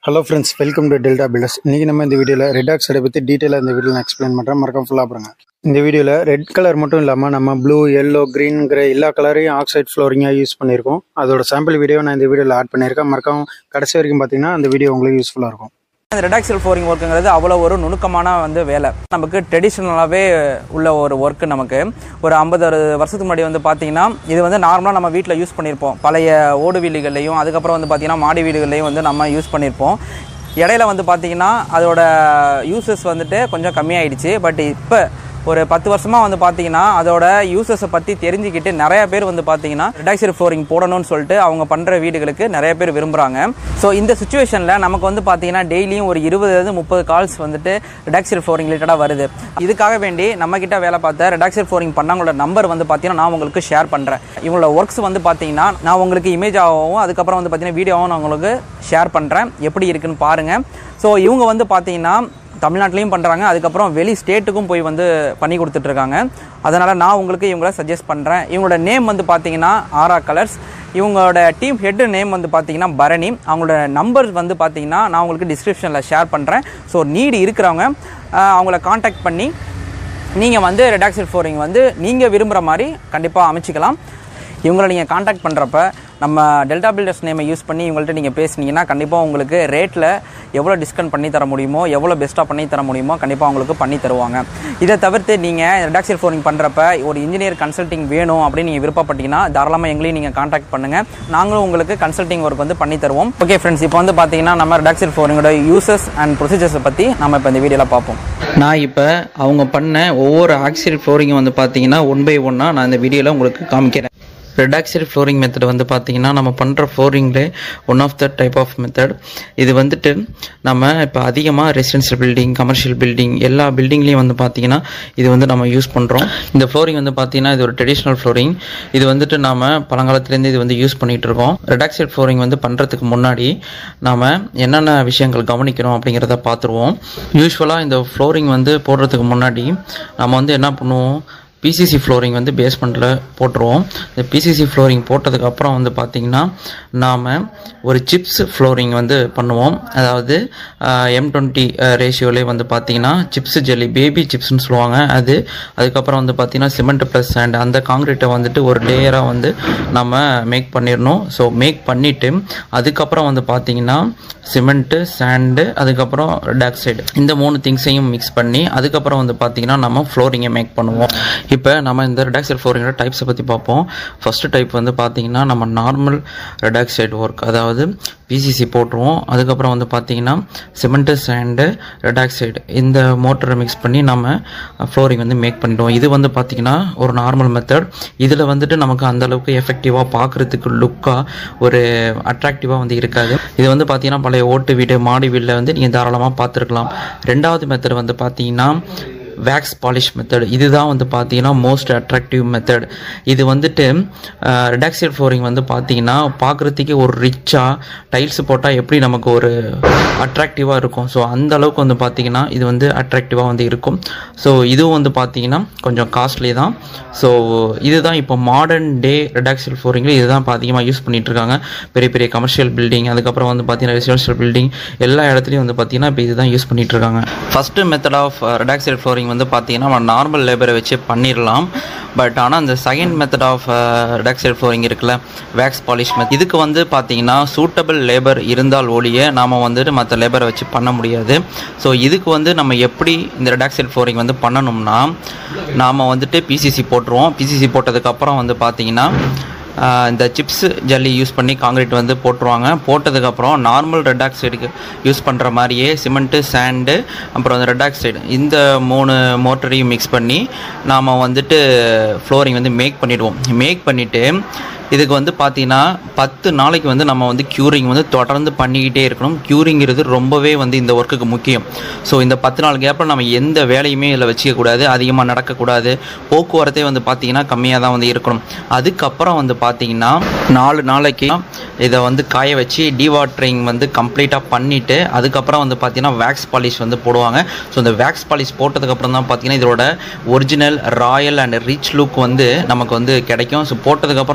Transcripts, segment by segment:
hello friends welcome to Delta builders இன்றைக்கி நம்ம இந்த வீடியோவில் ரெட் ஆக்சைடை பற்றி டீட்டெயிலாக இந்த வீடியோவில் நான் எக்ஸ்பிளைன் பண்ணுறேன் மறக்காம ஃபுல்லாக பாருங்க இந்த வீடியோவில் ரெட் கலர் மட்டும் இல்லாமல் நம்ம ப்ளூ எல்லோ க்ரீன் கிரே எல்லா கலரையும் ஆக்சைட் ஃப்ளோரிங்காக யூஸ் பண்ணியிருக்கோம் அதோட சாம்பிள் வீடியோ நான் இந்த வீடியோவில் ஆட் பண்ணியிருக்கேன் மறக்காம கடைசி வரைக்கும் பார்த்தீங்கன்னா அந்த வீடியோ உங்களுக்கு யூஸ்ஃபுல்லாக இருக்கும் இந்த ரெடாக்சல் ஃப்ளோரிங் ஒர்க்குங்கிறது அவ்வளோ ஒரு நுணுக்கமான வந்து வேலை நமக்கு ட்ரெடிஷ்னலாகவே உள்ள ஒரு ஒர்க்கு நமக்கு ஒரு ஐம்பது அறுபது வருஷத்துக்கு முன்னாடி வந்து பார்த்தீங்கன்னா இது வந்து நார்மலாக நம்ம வீட்டில் யூஸ் பண்ணியிருப்போம் பழைய ஓடு வீடுகள்லையும் அதுக்கப்புறம் வந்து பார்த்தீங்கன்னா மாடி வீடுகள்லையும் வந்து நம்ம யூஸ் பண்ணியிருப்போம் இடையில வந்து பார்த்தீங்கன்னா அதோட யூசஸ் வந்துட்டு கொஞ்சம் கம்மியாயிடுச்சு பட் இப்போ ஒரு பத்து வருஷமாக வந்து பார்த்தீங்கன்னா அதோட யூசஸை பற்றி தெரிஞ்சுக்கிட்டு நிறைய பேர் வந்து பார்த்தீங்கன்னா ரிடாக்சர் ஃப்ளோரிங் போடணும்னு சொல்லிட்டு அவங்க பண்ணுற வீடுகளுக்கு நிறைய பேர் விரும்புகிறாங்க ஸோ இந்த சுச்சுவேஷனில் நமக்கு வந்து பார்த்தீங்கன்னா டெய்லியும் ஒரு இருபதுலேருந்து முப்பது கால்ஸ் வந்துட்டு ரிடாக்சர் ஃப்ளோரிங் ரிலேட்டடாக வருது இதுக்காக வேண்டி நம்மக்கிட்ட வேலை பார்த்த ரிடாக்சர் ஃப்ளோரிங் பண்ணவங்களோட நம்பர் வந்து பார்த்தீங்கன்னா நான் உங்களுக்கு ஷேர் பண்ணுறேன் இவங்களோட ஒர்க்ஸ் வந்து பார்த்தீங்கன்னா நான் உங்களுக்கு இமேஜாகவும் அதுக்கப்புறம் வந்து பார்த்தீங்கன்னா வீடியோவும் நான் உங்களுக்கு ஷேர் பண்ணுறேன் எப்படி இருக்குன்னு பாருங்கள் ஸோ இவங்க வந்து பார்த்தீங்கன்னா தமிழ்நாட்டிலையும் பண்ணுறாங்க அதுக்கப்புறம் வெளி ஸ்டேட்டுக்கும் போய் வந்து பண்ணி கொடுத்துட்ருக்காங்க அதனால் நான் உங்களுக்கு இவங்கள சஜஸ்ட் பண்ணுறேன் இவங்களோட நேம் வந்து பார்த்தீங்கன்னா ஆரா கலர்ஸ் இவங்களோட டீம் ஹெட் நேம் வந்து பார்த்தீங்கன்னா பரணி அவங்களோட நம்பர் வந்து பார்த்தீங்கன்னா நான் உங்களுக்கு டிஸ்கிரிப்ஷனில் ஷேர் பண்ணுறேன் ஸோ நீடு இருக்கிறவங்க ஆஹ், அவங்கள காண்டாக்ட் பண்ணி நீங்கள் வந்து ரெடாக்சல் ஃப்ளோரிங் வந்து நீங்கள் விரும்புகிற மாதிரி கண்டிப்பாக அமைச்சிக்கலாம் இவங்களை நீங்கள் காண்டாக்ட் பண்ணுறப்ப நம்ம டெல்டா பில்டர்ஸ் நேமை யூஸ் பண்ணி இவங்கள்ட்ட நீங்கள் பேசுனீங்கன்னா கண்டிப்பாக உங்களுக்கு ரேட்டில் எவ்வளோ டிஸ்கவுண்ட் பண்ணி தர முடியுமோ எவ்வளோ பெஸ்ட்டாக பண்ணி தர முடியுமோ கண்டிப்பாக உங்களுக்கு பண்ணி தருவாங்க இதை தவிர்த்து நீங்கள் ரெடாக்சல் ஃப்ளோரிங் பண்ணுறப்ப ஒரு இன்ஜினியர் கன்சல்ட்டிங் வேணும் அப்படின்னு நீங்கள் விருப்பப்பட்டீங்கன்னா தாராளமாக எங்களையும் நீங்கள் காண்டாக்ட் பண்ணுங்கள் நாங்களும் உங்களுக்கு கன்சல்ட்டிங் ஒர்க் வந்து பண்ணி தருவோம் ஓகே ஃப்ரெண்ட்ஸ் இப்போ வந்து பார்த்தீங்கன்னா நம்ம ரெடாக்சல் ஃப்ளோரிங்கோட யூசஸ் அண்ட் ப்ரொசீஜர்ஸை பற்றி நம்ம இப்போ இந்த வீடியோவில் பார்ப்போம் நான் இப்போ அவங்க பண்ண ஒவ்வொரு ஆக்சில் ஃப்ளோரிங்கும் வந்து பார்த்தீங்கன்னா ஒன் பை ஒன்னாக நான் இந்த வீடியோவில் உங்களுக்கு காமிக்கிறேன் ரெடாக்சரி ஃப்ளோரிங் மெத்தட் வந்து பார்த்தீங்கன்னா நம்ம பண்ணுற ஃப்ளோரிங்லே one of the type of method இது வந்துட்டு நம்ம இப்போ அதிகமாக ரெசிடென்ஷியல் பில்டிங் கமர்ஷியல் பில்டிங் எல்லா பில்டிங்லேயும் வந்து பார்த்தீங்கன்னா இது வந்து நம்ம யூஸ் பண்ணுறோம் இந்த ஃப்ளோரிங் வந்து பார்த்தீங்கன்னா இது ஒரு ட்ரெடிஷ்னல் ஃப்ளோரிங் இது வந்துட்டு நாம பழங்காலத்துலேருந்து இது வந்து யூஸ் பண்ணிகிட்டு இருக்கோம் ரெடாக்சரி ஃப்ளோரிங் வந்து பண்ணுறதுக்கு முன்னாடி நாம் என்னென்ன விஷயங்கள் கவனிக்கணும் அப்படிங்கிறத பார்த்துருவோம் யூஸ்வலாக இந்த ஃப்ளோரிங் வந்து போடுறதுக்கு முன்னாடி நம்ம வந்து என்ன பண்ணுவோம் பிசிசி ஃப்ளோரிங் வந்து பேஸ்மெண்ட்டில் போட்டுருவோம் இந்த பிசிசி ஃப்ளோரிங் போட்டதுக்கப்புறம் வந்து பார்த்திங்கன்னா நாம் ஒரு சிப்ஸ் ஃப்ளோரிங் வந்து பண்ணுவோம் அதாவது எம் டுவெண்ட்டி ரேஷியோலே வந்து பார்த்திங்கன்னா சிப்ஸ் ஜெல்லி பேபி சிப்ஸ்னு சொல்லுவாங்க அது அதுக்கப்புறம் வந்து பார்த்திங்கன்னா சிமெண்ட் ப்ளஸ் சாண்ட் அந்த காங்கிரீட்டை வந்துட்டு ஒரு லேயராக வந்து நம்ம மேக் பண்ணிடணும் ஸோ மேக் பண்ணிவிட்டு அதுக்கப்புறம் வந்து பார்த்திங்கன்னா சிமெண்ட்டு சாண்டு அதுக்கப்புறம் டாக்சைடு இந்த மூணு திங்ஸையும் மிக்ஸ் பண்ணி அதுக்கப்புறம் வந்து பார்த்திங்கன்னா நம்ம ஃப்ளோரிங்கை மேக் பண்ணுவோம் இப்போ நம்ம இந்த ரெடாக்சைடு ஃப்ளோரிங்கோட டைப்ஸை பற்றி பார்ப்போம் ஃபஸ்ட்டு டைப் வந்து பார்த்திங்கன்னா நம்ம நார்மல் ரெடாக்சைடு ஒர்க் அதாவது பிசிசி போட்டுருவோம் அதுக்கப்புறம் வந்து பார்த்திங்கன்னா சிமெண்ட்டு சாண்டு ரெடாக்சைடு இந்த மோட்டரை மிக்ஸ் பண்ணி நம்ம ஃப்ளோரிங் வந்து மேக் பண்ணிடுவோம் இது வந்து பார்த்திங்கன்னா ஒரு நார்மல் மெத்தட் இதில் வந்துட்டு நமக்கு அந்த அளவுக்கு எஃபெக்டிவாக பார்க்குறதுக்கு லுக்காக ஒரு அட்ராக்டிவாக வந்து இருக்காது இது வந்து பார்த்திங்கன்னா பழைய ஓட்டு வீடு மாடி வீட்டில் வந்து நீங்கள் தாராளமாக பார்த்துருக்கலாம் ரெண்டாவது மெத்தட் வந்து பார்த்தீங்கன்னா வேக்ஸ் பாலிஷ் மெத்தட் இதுதான் வந்து பார்த்தீங்கன்னா மோஸ்ட் அட்ராக்டிவ் மெத்தட் இது வந்துட்டு ரிடாக்சைட் ஃப்ளோரிங் வந்து பார்த்தீங்கன்னா பார்க்குறதுக்கே ஒரு ரிச்சாக டைல்ஸ் போட்டால் எப்படி நமக்கு ஒரு அட்ராக்டிவாக இருக்கும் ஸோ அந்த அளவுக்கு வந்து பார்த்தீங்கன்னா இது வந்து அட்ராக்டிவாக வந்து இருக்கும் ஸோ இதுவும் வந்து பார்த்தீங்கன்னா கொஞ்சம் காஸ்ட்லி தான் ஸோ இதுதான் இப்போ மாடர்ன் டே ரிடாக்சல் ஃப்ளோரிங்கில் இதுதான் இப்போ அதிகமாக யூஸ் பண்ணிட்டு இருக்காங்க பெரிய பெரிய கமர்ஷியல் பில்டிங் அதுக்கப்புறம் வந்து பார்த்தீங்கன்னா ரெசிடென்ஷியல் பில்டிங் எல்லா இடத்துலையும் வந்து பார்த்தீங்கன்னா இப்போ இதுதான் யூஸ் பண்ணிட்டு இருக்காங்க first method of redoxide flooring வந்து பார்த்தீங்கன்னா நம்ம நார்மல் லேபரை வச்சு பண்ணிடலாம் பட் ஆனால் அந்த second method of redoxide flooring இருக்குல்ல வேக்ஸ் பாலிஷ் மெத் இதுக்கு வந்து பார்த்தீங்கன்னா சூட்டபிள் லேபர் இருந்தால் ஒழிய நாம் வந்துட்டு மற்ற லேபரை வச்சு பண்ண முடியாது ஸோ இதுக்கு வந்து நம்ம எப்படி இந்த ரிடாக்சல் ஃப்ளோரிங் வந்து பண்ணணும்னா நாம் வந்துட்டு பிசிசி போட்டுருவோம் பிசிசி போட்டதுக்கப்புறம் வந்து பார்த்தீங்கன்னா ஆஹ் இந்த சிப்ஸ் ஜல்லி யூஸ் பண்ணி காங்கிரீட் வந்து போட்டுருவாங்க போட்டதுக்கப்புறம் நார்மல் ரெட் ஆக்சைடுக்கு யூஸ் பண்ணுற மாதிரியே சிமெண்ட்டு சாண்டு அப்புறம் அந்த ரெட் ஆக்சைடு இந்த மூணு மோட்டரையும் மிக்ஸ் பண்ணி நாம் வந்துட்டு ஃப்ளோரிங் வந்து மேக் பண்ணிடுவோம் மேக் பண்ணிவிட்டு இதுக்கு வந்து பார்த்தீங்கன்னா பத்து நாளைக்கு வந்து நம்ம வந்து க்யூரிங் வந்து தொடர்ந்து பண்ணிக்கிட்டே இருக்கணும் க்யூரிங்கிறது ரொம்பவே வந்து இந்த ஒர்க்குக்கு முக்கியம் ஸோ இந்த பத்து நாள் கேப்பில் நம்ம எந்த வேலையுமே இதில் வச்சுக்கக்கூடாது அதிகமாக நடக்கக்கூடாது போக்குவரத்தே வந்து பார்த்தீங்கன்னா கம்மியாக தான் வந்து இருக்கணும் அதுக்கப்புறம் வந்து பார்த்தீங்கன்னா நாலு நாளைக்கு இதை வந்து காய வச்சு டீவாட்டரிங் வந்து கம்ப்ளீட்டாக பண்ணிவிட்டு அதுக்கப்புறம் வந்து பார்த்தீங்கன்னா வேக்ஸ் பாலிஷ் வந்து போடுவாங்க ஸோ இந்த வேக்ஸ் பாலிஷ் போட்டதுக்கப்புறம் தான் பார்த்தீங்கன்னா இதோட original royal and rich look வந்து நமக்கு வந்து கிடைக்கும் ஸோ போட்டதுக்கப்புறம் வந்து பார்த்தீங்கன்னா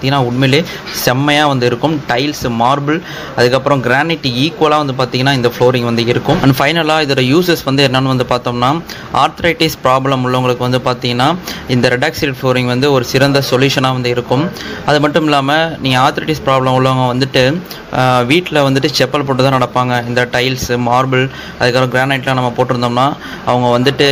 பார்த்தீங்கன்னா உண்மையிலே செம்மையாக வந்து இருக்கும் டைல்ஸ் மார்பிள் அதுக்கப்புறம் கிரானைட் ஈக்குவலாக வந்து பார்த்தீங்கன்னா இந்த ஃப்ளோரிங் வந்து இருக்கும் அண்ட் ஃபைனலாக இதோட யூசஸ் வந்து என்னென்னு வந்து பார்த்தோம்னா ஆர்த்ரைட்டிஸ் ப்ராப்ளம் உள்ளவங்களுக்கு வந்து பார்த்தீங்கன்னா இந்த ரெடாக்சில் ஃப்ளோரிங் வந்து ஒரு சிறந்த சொல்யூஷனாக வந்து இருக்கும் அது மட்டும் இல்லாமல் நீங்கள் ஆர்த்ரைட்டிஸ் ப்ராப்ளம் உள்ளவங்க வந்துட்டு வீட்டில் வந்துட்டு செப்பல் போட்டு தான் நடப்பாங்க இந்த டைல்ஸ் மார்பிள் அதுக்கப்புறம் கிரானைட்லாம் நம்ம போட்டிருந்தோம்னா அவங்க வந்துட்டு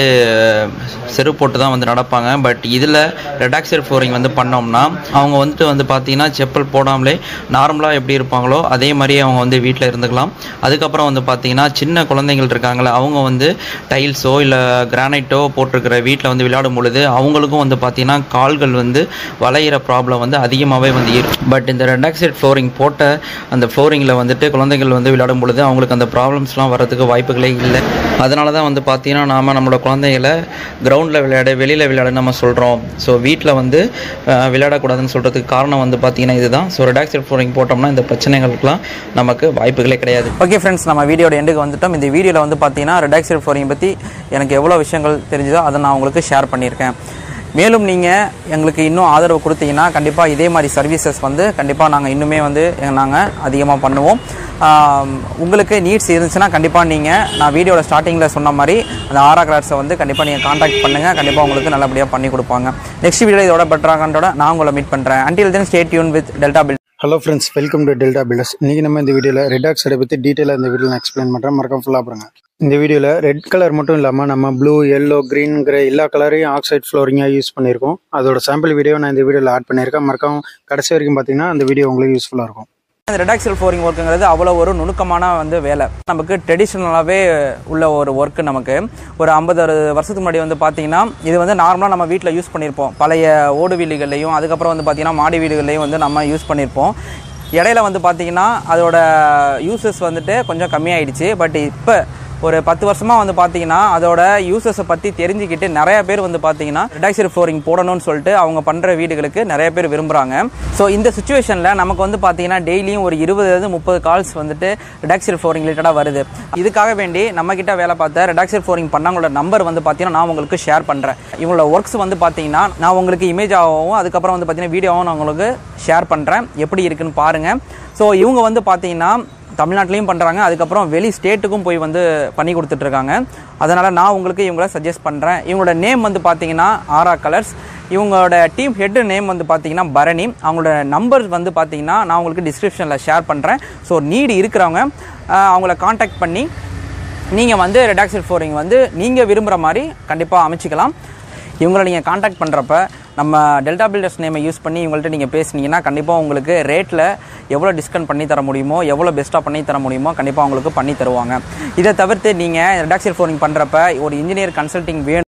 செருப்பு போட்டு தான் வந்து நடப்பாங்க பட் இதில் ரெடாக்சர் ஃப்ளோரிங் வந்து பண்ணோம்னா அவங்க வந்துட்டு வந்து பார்த்தீங்கன்னா செப்பல் போடாமலே நார்மலாக எப்படி இருப்பாங்களோ அதே மாதிரியே அவங்க வந்து வீட்டில் இருந்துக்கலாம் அதுக்கப்புறம் வந்து பார்த்தீங்கன்னா சின்ன குழந்தைகள் இருக்காங்களே அவங்க வந்து டைல்ஸோ இல்லை கிரானைட்டோ போட்டிருக்கிற வீட்டில் வந்து விளையாடும் பொழுது அவங்களுக்கும் வந்து பார்த்தீங்கன்னா கால்கள் வந்து வளையிற ப்ராப்ளம் வந்து அதிகமாகவே வந்து இருக்கும் பட் இந்த ரெடாக்சைட் ஃப்ளோரிங் போட்ட அந்த ஃப்ளோரிங்கில் வந்துட்டு குழந்தைகள் வந்து விளையாடும் பொழுது அவங்களுக்கு அந்த ப்ராப்ளம்ஸ்லாம் வரதுக்கு வாய்ப்புகளே இல்லை அதனால தான் வந்து பார்த்தீங்கன்னா நாம் நம்மளோட குழந்தைகளை கிரவுண்டில் விளையாட வெளியில் விளையாட நம்ம சொல்கிறோம் ஸோ வீட்டில் வந்து அஹ், விளையாடக்கூடாதுன்னு சொல்கிறதுக்கு காரணம் வந்து பார்த்தீங்கன்னா இதுதான் ஸோ ரெடாக்சைட் ஃப்ளோரிங் போட்டோம்னா இந்த பிரச்சனைகளுக்கெல்லாம் நமக்கு வாய்ப்புகளே கிடையாது ஓகே ஃப்ரெண்ட்ஸ் நம்ம வீடியோட எண்டுக்கு வந்துட்டோம் இந்த வீடியோவில் வந்து பார்த்தீங்கன்னா ரெடாக்சர் ஃப்ளோரிங் பற்றி எனக்கு எவ்வளோ விஷயங்கள் தெரிஞ்சதோ அதை நான் உங்களுக்கு ஷேர் பண்ணியிருக்கேன் மேலும் நீங்கள் எங்களுக்கு இன்னும் ஆதரவு கொடுத்தீங்கன்னா கண்டிப்பாக இதே மாதிரி சர்வீசஸ் வந்து கண்டிப்பாக நாங்கள் இன்னுமே வந்து நாங்கள் அதிகமாக பண்ணுவோம் ஆம், உங்களுக்கு நீட்ஸ் இருந்துச்சுன்னா கண்டிப்பாக நீங்கள் நான் வீடியோட ஸ்டார்டிங்கில் சொன்ன மாதிரி அந்த ஆரா கலர்ஸை வந்து கண்டிப்பாக நீங்கள் காண்டாக்ட் பண்ணுங்கள் கண்டிப்பாக உங்களுக்கு நல்லபடியாக பண்ணி கொடுப்பாங்க நெக்ஸ்ட் வீடியோ இதோட பெட்டராகன்றோட நான் உங்களை மீட் பண்ணுறேன் until then stay tuned with Delta பில் hello friends welcome to Delta builders இன்றைக்கி நம்ம இந்த வீடியோவில் ரெட் சைடை பற்றி டீட்டெயிலாக இந்த வீடியோவில் நான் எக்ஸ்பிளைன் பண்ணுறேன் மறக்காம ஃபுல்லாக பாருங்க இந்த வீடியோவில் ரெட் கலர் மட்டும் இல்லாமல் நம்ம ப்ளூ எல்லோ க்ரீன் கிரே எல்லா கலரையும் ஆக்சைட் ஃப்ளோரிங்காக யூஸ் பண்ணியிருக்கோம் அதோட சாம்பிள் வீடியோ நான் இந்த வீடியோவில் ஆட் பண்ணியிருக்கேன் மறக்காம கடைசி வரைக்கும் பார்த்தீங்கன்னா அந்த வீடியோ உங்களுக்கு யூஸ்ஃபுல்லாக இருக்கும் இந்த ரெடாக்சல் ஃப்ளோரிங் ஒர்க்குங்கிறது அவ்வளோ ஒரு நுணுக்கமான வந்து வேலை நமக்கு ட்ரெடிஷ்னலாகவே உள்ள ஒரு ஒர்க்கு நமக்கு ஒரு ஐம்பது அறுபது வருஷத்துக்கு முன்னாடி வந்து பார்த்தீங்கன்னா இது வந்து நார்மலாக நம்ம வீட்டில் யூஸ் பண்ணியிருப்போம் பழைய ஓடு வீடுகள்லையும் அதுக்கப்புறம் வந்து பார்த்தீங்கன்னா மாடி வீடுகள்லையும் வந்து நம்ம யூஸ் பண்ணியிருப்போம் இடையில வந்து பார்த்தீங்கன்னா அதோட யூசஸ் வந்துட்டு கொஞ்சம் கம்மியாயிடுச்சு பட் இப்போ ஒரு பத்து வருஷமாக வந்து பார்த்தீங்கன்னா அதோட யூசஸை பற்றி தெரிஞ்சுக்கிட்டு நிறைய பேர் வந்து பார்த்தீங்கன்னா ரெடாக்சர் ஃப்ளோரிங் போடணும்னு சொல்லிட்டு அவங்க பண்ணுற வீடுகளுக்கு நிறைய பேர் விரும்புகிறாங்க ஸோ இந்த சுச்சுவேஷனில் நமக்கு வந்து பார்த்தீங்கன்னா டெய்லியும் ஒரு இருபதுலேருந்து முப்பது கால்ஸ் வந்துட்டு ரெடாக்சர் ஃப்ளோரிங் ரிலேட்டடாக வருது இதுக்காக வேண்டி நம்ம கிட்ட வேலை பார்த்த ரெடாக்சர் ஃப்ளோரிங் பண்ணவங்களோட நம்பர் வந்து பார்த்தீங்கன்னா நான் உங்களுக்கு ஷேர் பண்ணுறேன் இவங்களோட ஒர்க்ஸ் வந்து பார்த்தீங்கன்னா நான் உங்களுக்கு இமேஜாகவும் அதுக்கப்புறம் வந்து பார்த்தீங்கன்னா வீடியோவும் நான் உங்களுக்கு ஷேர் பண்ணுறேன் எப்படி இருக்குன்னு பாருங்கள் ஸோ இவங்க வந்து பார்த்தீங்கன்னா தமிழ்நாட்டிலையும் பண்ணுறாங்க அதுக்கப்புறம் வெளி ஸ்டேட்டுக்கும் போய் வந்து பண்ணி கொடுத்துட்ருக்காங்க அதனால் நான் உங்களுக்கு இவங்கள சஜஸ்ட் பண்ணுறேன் இவங்களோட நேம் வந்து பார்த்தீங்கன்னா ஆரா கலர்ஸ் இவங்களோட டீம் ஹெட் நேம் வந்து பார்த்தீங்கன்னா பரணி அவங்களோட நம்பர் வந்து பார்த்தீங்கன்னா நான் உங்களுக்கு டிஸ்கிரிப்ஷனில் ஷேர் பண்ணுறேன் ஸோ நீடு இருக்கிறவங்க ஆஹ், அவங்கள காண்டாக்ட் பண்ணி நீங்கள் வந்து ரெடாக்சல் ஃப்ளோரிங் வந்து நீங்கள் விரும்புகிற மாதிரி கண்டிப்பாக அமைச்சிக்கலாம் இவங்களை நீங்கள் காண்டாக்ட் பண்ணுறப்ப நம்ம டெல்டா பில்டர்ஸ் நேமை யூஸ் பண்ணி இவங்கள்ட்ட நீங்கள் பேசுனீங்கன்னா கண்டிப்பாக உங்களுக்கு ரேட்டில் எவ்வளோ டிஸ்கவுண்ட் பண்ணி தர முடியுமோ எவ்வளோ பெஸ்ட்டாக பண்ணி தர முடியுமோ கண்டிப்பாக உங்களுக்கு பண்ணி தருவாங்க இதை தவிர்த்து நீங்கள் ரெடாக்சல் ஃப்ளோரிங் பண்ணுறப்ப ஒரு இன்ஜினியர் கன்சல்ட்டிங் வேணும்